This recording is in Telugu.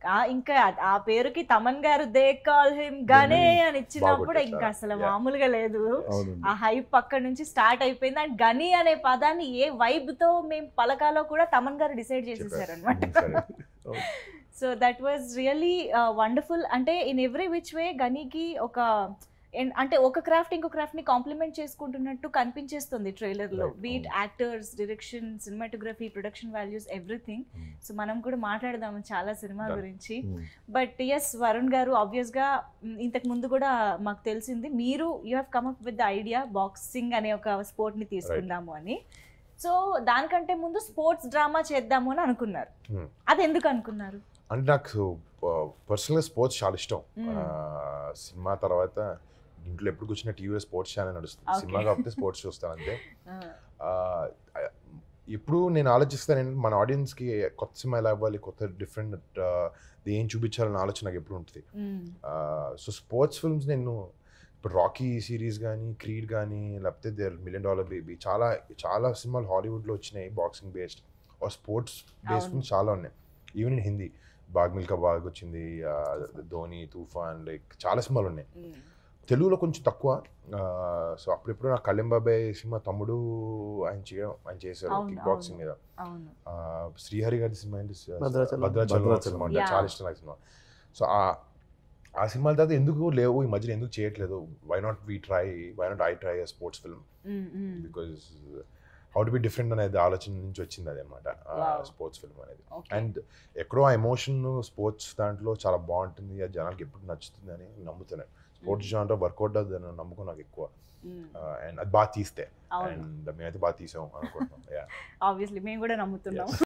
ఆ ఇంకా ఆ- ఆ పేరుకి తమన్ గారు దే కాల్ హిమ్ గనే అని ఇచ్చినప్పుడు బాగుంటుంది ఇంకా చాలా. అసలు Yeah. మామూలుగా లేదు అవునండి ఆ హైప్ అక్కడ నుంచి స్టార్ట్ అయిపోయింది అండ్ గని అనే పదాన్ని ఏ వైబ్ తో మేము పలకాలో కూడా తమన్ గారు డిసైడ్ చేసేసారు అనమాట సరే so that was really wonderful అంటే ఇన్ ఎవ్రీ విచ్ వే గనీకి ఒక en- అంటే ఒక క్రాఫ్ట్ ఇంకో క్రాఫ్ట్ ని కాంప్లిమెంట్ చేసుకుంటున్నట్టు కనిపించేస్తుంది ట్రైలర్ లో Right. Beat actors direction cinematography production values everything Hmm. So మనం కూడా మాట్లాడదాము చాలా సినిమా Done. గురించి Hmm. బట్ ఎస్ వరుణ్ గారు ఆబ్వియస్ గా మ్, ఇంతకు ముందు కూడా మాకు తెలిసింది మీరు you have come up with the idea boxing అనే ఒక స్పోర్ట్ ని తీసుకుందాము అని సో దానికంటే ముందు స్పోర్ట్స్ డ్రామా చేద్దాము అని అనుకున్నారు Hmm. అది ఎందుకు అనుకున్నారు అంటే నాకు పర్సనల్గా స్పోర్ట్స్ చాలా ఇష్టం Mm. ఆ, సినిమా తర్వాత ఇంట్లో ఎప్పుడు కూర్చున్న టీవీలో స్పోర్ట్స్ ఛానల్ నడుస్తుంది Okay. సినిమా కాకపోతే స్పోర్ట్స్ చూస్తాను అంతే ఆ, ఇప్పుడు నేను ఆలోచిస్తాను ఏంటంటే మన ఆడియన్స్కి కొత్త సినిమా ఎలా ఇవ్వాలి కొత్త డిఫరెంట్ ఏం చూపించాలన్న ఆలోచన నాకు ఎప్పుడు ఉంటుంది సో స్పోర్ట్స్ ఫిల్మ్స్ నేను ఇప్పుడు రాకీ సిరీస్ కానీ క్రీడ్ కానీ లేకపోతే దేర్ మిలియన్ డాలర్ బేబీ చాలా చాలా సినిమాలు హాలీవుడ్లో వచ్చినాయి బాక్సింగ్ బేస్డ్ స్పోర్ట్స్ బేస్డ్ అవును. ఫిల్మ్స్ చాలా ఉన్నాయి ఈవెన్ ఇన్ హిందీ బాగ్ మిల్కా బాగ్ వచ్చింది ఆ, ధోని తుఫాన్ లైక్ చాలా సినిమాలు ఉన్నాయి తెలుగులో కొంచెం తక్కువ సో అప్పుడెప్పుడు నా కళ్యాణ్ బాబాయ్ సినిమా తమ్ముడు ఆయన చేయడం ఆయన చేశారు అవును, కిక్ బాక్సింగ్ అవును. మీద అవును ఆ, శ్రీహరి గారి సినిమా ఏంటి భద్రాచలం. భద్రాచలం భద్రాచలం. సినిమా అంటే Yeah. చాలా ఇష్టం నాకు సినిమా సో ఆ ఆ సినిమాల తర్వాత ఎందుకు లేవు ఈ మధ్యలో ఎందుకు చేయట్లేదు why not we try why not I try a sports film because how to be different అనేది ఆలోచన నుంచి వచ్చింది అది అనమాట Wow. స్పోర్ట్స్ ఫిల్మ్ అనేది అండ్ ఎక్కడో ఆ ఎమోషన్ స్పోర్ట్స్ దాంట్లో చాలా బాగుంటుంది అది జనాలకి ఎప్పుడు నచ్చుతుంది అని నమ్ముతున్నాను స్పోర్ట్స్ జాంట్లో వర్కౌట్ అవుతుంది నమ్మకం నాకు ఎక్కువ అండ్ అది బాగా తీస్తే అవును అండ్ మేమైతే బాగా తీసాం అనుకుంటున్నాం Yeah. ఆబ్వియస్లీ మేము కూడా నమ్ముతున్నాం